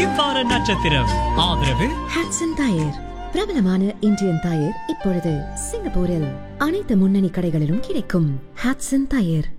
வார நட்சத்திரம் ஆதரவு ஹாட்சன் டயர் பிரபலமான இந்தியன் டயர் இப்பொழுது சிங்கப்பூரில் அனைத்து முன்னணி கடைகளிலும் கிடைக்கும் ஹாட்சன் டயர்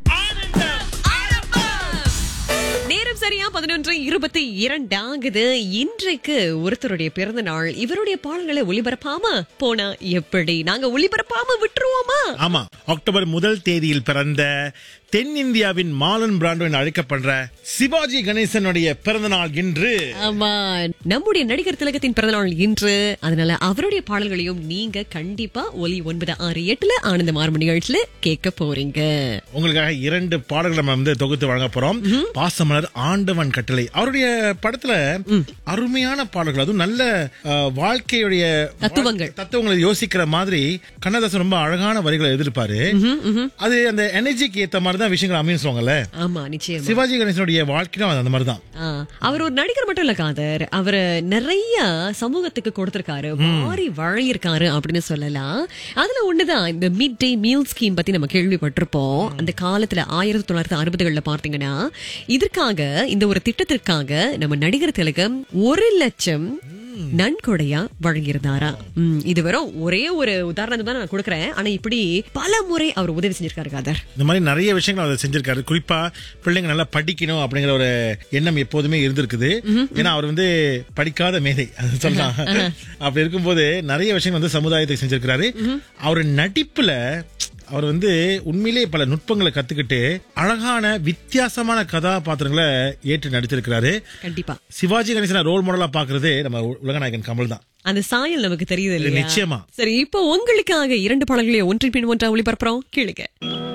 நேரம் சரியா பதினொன்று இருபத்தி இரண்டு ஆகுது இன்றைக்கு ஒருத்தருடைய பிறந்த நாள் இவருடைய பாடல்களை ஒளிபரப்பாம போனா எப்படி நாங்க ஒளிபரப்பாம விட்டுருவோமா ஆமா அக்டோபர் முதல் தேதியில் பிறந்த தென்னிந்தியாவின் மாலன் பிராண்டோ என்று அழைக்கப்படுற சிவாஜி கணேசனுடைய பிறந்த நாள் இன்று ஆமா நம்முடைய நடிகர் திலகத்தின் பிறந்தநாள் இன்று அதனால அவருடைய பாடல்களையும் நீங்க கண்டிப்பா ஒலி ஒன்பது ஆறு எட்டுல ஆனந்த மார்ம நிகழ்ச்சியில கேட்க போறீங்க உங்களுக்காக இரண்டு பாடல்களை நம்ம வந்து தொகுத்து வழங்க போறோம் பாசமலர் ஆண்டவன் கட்டளை அவருடைய படத்துல அருமையான பாடல்கள் அதுவும் நல்ல அஹ், வாழ்க்கையுடைய தத்துவங்கள். தத்துவங்களை யோசிக்கிற மாதிரி கண்ணதாசன் ரொம்ப அழகான வரிகளை எதிர்ப்பாரு அது அந்த எனர்ஜிக்கு ஏத்த மாதிரி தான் விஷயங்கள் அமையும் சொல்லுவாங்கல்ல ஆமா நிச்சயமா சிவாஜி கணேசனுடைய வாழ்க்கையும் அந்த மாதிரி தான் ஆ, அவர் ஒரு நடிகர் மட்டும் இல்ல காதர் அவர் நிறைய சமூகத்துக்கு கொடுத்திருக்காரு மாறி வழியிருக்காரு அப்படின்னு சொல்லலாம் அதுல ஒண்ணுதான் இந்த மிட் டே மீல் ஸ்கீம் பத்தி நம்ம கேள்விப்பட்டிருப்போம் அந்த காலத்துல ஆயிரத்தி தொள்ளாயிரத்தி அறுபதுகள்ல பார்த்தீங்கன்னா இதற்காக இந்த ஒரு திட்டத்திற்காக நம்ம நடிகர் திலகம் ஒரு லட்சம் நன்கொடையா வழங்கியிருந்தாரா ம், இது வெறும் ஒரே ஒரு உதாரணம் தான் நான் கொடுக்கறேன் ஆனா இப்படி பல முறை அவர் உதவி செஞ்சிருக்காரு காதர் இந்த மாதிரி நிறைய விஷயங்கள் அவர் செஞ்சிருக்காரு குறிப்பா பிள்ளைங்க நல்லா படிக்கணும் அப்படிங்கிற ஒரு எண்ணம் எப்போதுமே இருந்திருக்குது ஏன்னா அவர் வந்து படிக்காத மேதை அது சொல்லலாம் அப்படி இருக்கும்போது நிறைய விஷயங்கள் வந்து சமுதாயத்துக்கு செஞ்சிருக்கிறாரு அவர் நடிப்புல அவர் வந்து உண்மையிலேயே பல நுட்பங்களை கத்துக்கிட்டு அழகான வித்தியாசமான கதாபாத்திரங்களை ஏற்று நடித்திருக்கிறாரு கண்டிப்பா சிவாஜி கணேசனை ரோல் மாடலா பாக்குறது நம்ம உலகநாயகன் கமல் தான் அந்த சாயல் நமக்கு தெரியுது இல்லையா நிச்சயமா. சரி இப்போ உங்களுக்காக இரண்டு பாடல்களை ஒன்றின் பின் ஒன்றா ஒளிபரப்புறோம் கேளுங்க